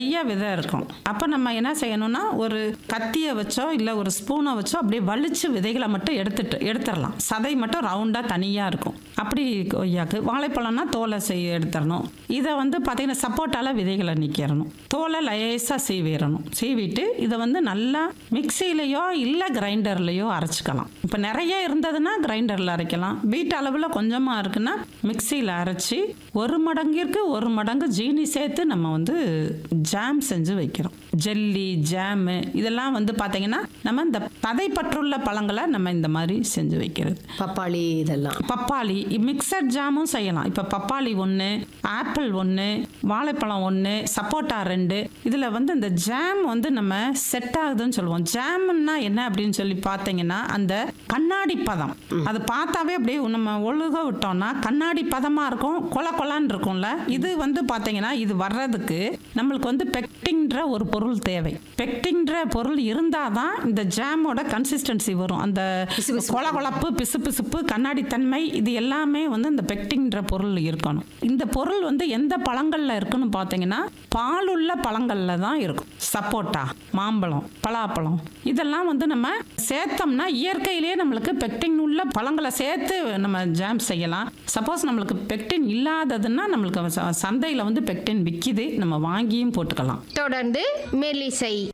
நிறைய விதை இருக்கும் அப்போ நம்ம என்ன செய்யணும்னா ஒரு கத்தியை வச்சோ இல்லை ஒரு ஸ்பூனை வச்சோ அப்படியே வலிச்சு விதைகளை மட்டும் எடுத்துட்டு எடுத்துடலாம் சதை மட்டும் ரவுண்டாக தனியாக இருக்கும் அப்படி கொய்யாக்கு வாழைப்பழம்னா தோலை செய்ய எடுத்துடணும் இதை வந்து பார்த்தீங்கன்னா சப்போட்டால விதைகளை நிற்கிறணும் தோலை லேசாக சீவிடணும் சீவிட்டு இதை வந்து நல்லா மிக்சியிலையோ இல்லை கிரைண்டர்லையோ அரைச்சிக்கலாம் இப்போ நிறைய இருந்ததுன்னா கிரைண்டரில் அரைக்கலாம் வீட்டு அளவில் கொஞ்சமாக இருக்குன்னா மிக்சியில் அரைச்சி ஒரு மடங்கிற்கு ஒரு மடங்கு ஜீனி சேர்த்து நம்ம வந்து ஜாம் செஞ்சு வைக்கிறோம் ஜெல்லி ஜாமு இதெல்லாம் வந்து பார்த்தீங்கன்னா நம்ம இந்த பதைப்பற்றுள்ள பழங்களை நம்ம இந்த மாதிரி செஞ்சு வைக்கிறது பப்பாளி இதெல்லாம் பப்பாளி மிக்சட் ஜாமும் செய்யலாம் இப்போ பப்பாளி ஒன்று ஆப்பிள் ஒன்று வாழைப்பழம் ஒன்று சப்போட்டா ரெண்டு இதில் வந்து இந்த ஜாம் வந்து நம்ம செட் ஆகுதுன்னு சொல்லுவோம் ஜாம்னா என்ன அப்படின்னு சொல்லி பார்த்தீங்கன்னா அந்த கண்ணாடி பதம் அது பார்த்தாவே அப்படியே நம்ம ஒழுக விட்டோம்னா கண்ணாடி பதமாக இருக்கும் கொல கொலான்னு இருக்கும்ல இது வந்து பார்த்தீங்கன்னா இது வர்றதுக்கு நம்மளுக்கு வந்து பெக்டிங்ன்ற ஒரு பொருள் தேவை பெக்டிங்ன்ற பொருள் இருந்தால் தான் இந்த ஜாமோட கன்சிஸ்டன்சி வரும் அந்த பிசுபிசுப்பு. கொல கொலப்பு பிசு பிசுப்பு கண்ணாடி தன்மை இது எல்லாமே வந்து இந்த பெக்டிங்ன்ற பொருள் இருக்கணும் இந்த பொருள் வந்து எந்த பழங்கள்ல இருக்குன்னு பார்த்தீங்கன்னா பாலுள்ள பழங்கள்ல தான் இருக்கும் சப்போட்டா மாம்பழம் பலாப்பழம் இதெல்லாம் வந்து நம்ம சேர்த்தோம்னா இயற்கையிலேயே நம்மளுக்கு பெக்டின் உள்ள பழங்களை சேர்த்து நம்ம ஜாம் செய்யலாம் சப்போஸ் நம்மளுக்கு பெக்டின் இல்லாததுன்னா நம்மளுக்கு ச- சந்தையில வந்து பெக்டின் விற்கிது நம்ம வாங்கியும் போட்டுக்கலாம் தொடர்ந்து மெல்லிசை